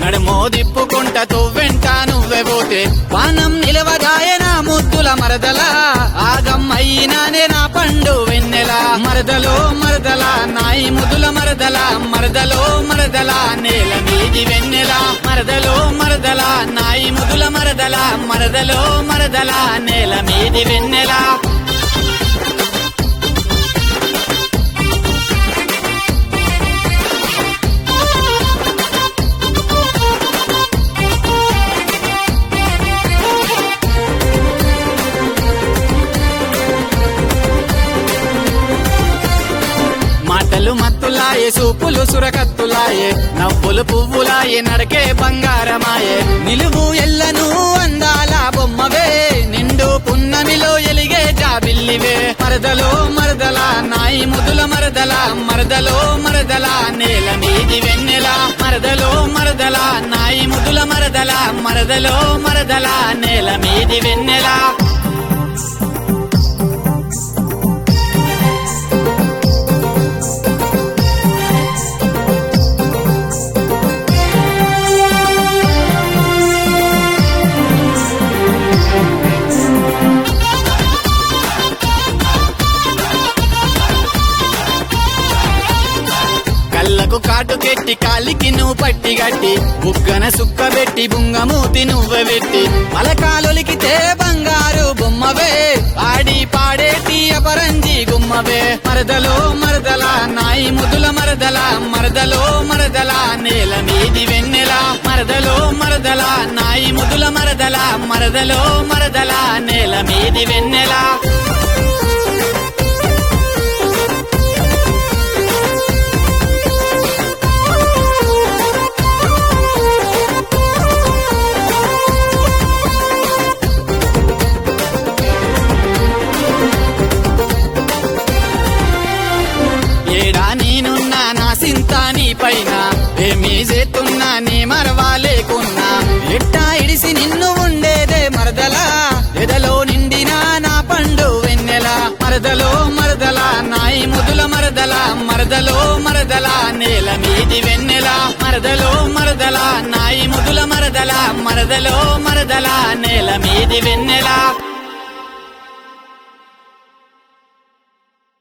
నడుమో దిప్పుకుంట తువ్వెంట నువ్వే పోతే పానం నిలవదాయన ముద్దుల మరదల ఆగమ్మయినానే నా పండు వెన్నెల మరదలో మరదల నాయి ముదుల మరదల మరదలో మరదల నేల మీది వెన్నెల మరదలో మరదల నాయి ముదుల మరదల మరదలో మరదల నేల మీది వెన్నెల మాటలు మత్తులాయే సూపులు సురకత్తులాయే నవ్వులు పువ్వులాయే నడకే బంగారమాయే నిలువు ఎల్లను అందాల బొమ్మవే నిండు పున్నమిలో ఎలిగే జాబిల్లివే మరదలో మరదల నాయి ముదుల మరదల మరదలో మరదల నేల మీది వెన్నెల మరదలో మరదల నాయి ముదుల మరదల మరదలో మరదల నేల మీది వెన్నెల కళ్ళకు కాటు కెట్టి కాలికి నువ్వు పట్టి గట్టి బుగ్గన సుక్క పెట్టి బుంగమూతి నువ్వె పెట్టి పలకాలొలికితే బంగారు బొమ్మవే ఆడి పాడేటి అపరంజి గుమ్మవే మరదలో మరదల నాయి ముదుల మరదల మరదలో మరదల నేల మీది వెన్నెల మరదలో మరదల నాయి ముదుల మరదల మరదలో మరదల నేల మీది వెన్నెల ఏడా నేనున్నా నా సింత నీ పైన ఏమీ చేస్తున్నా నీ మరవా లేకున్నా ఎట్టా ఇడిసి నిన్ను ఉండేదే మరదల ఎదలో నిండినా నా పండు వెన్నెల మరదలో మరదల నాయి ముదుల మరదల మరదలో మరదల నేల మీది వెన్నెల మరదలో మరదల నాయి ముదుల మరదల మరదలో మరదల నేల మీది వెన్నెల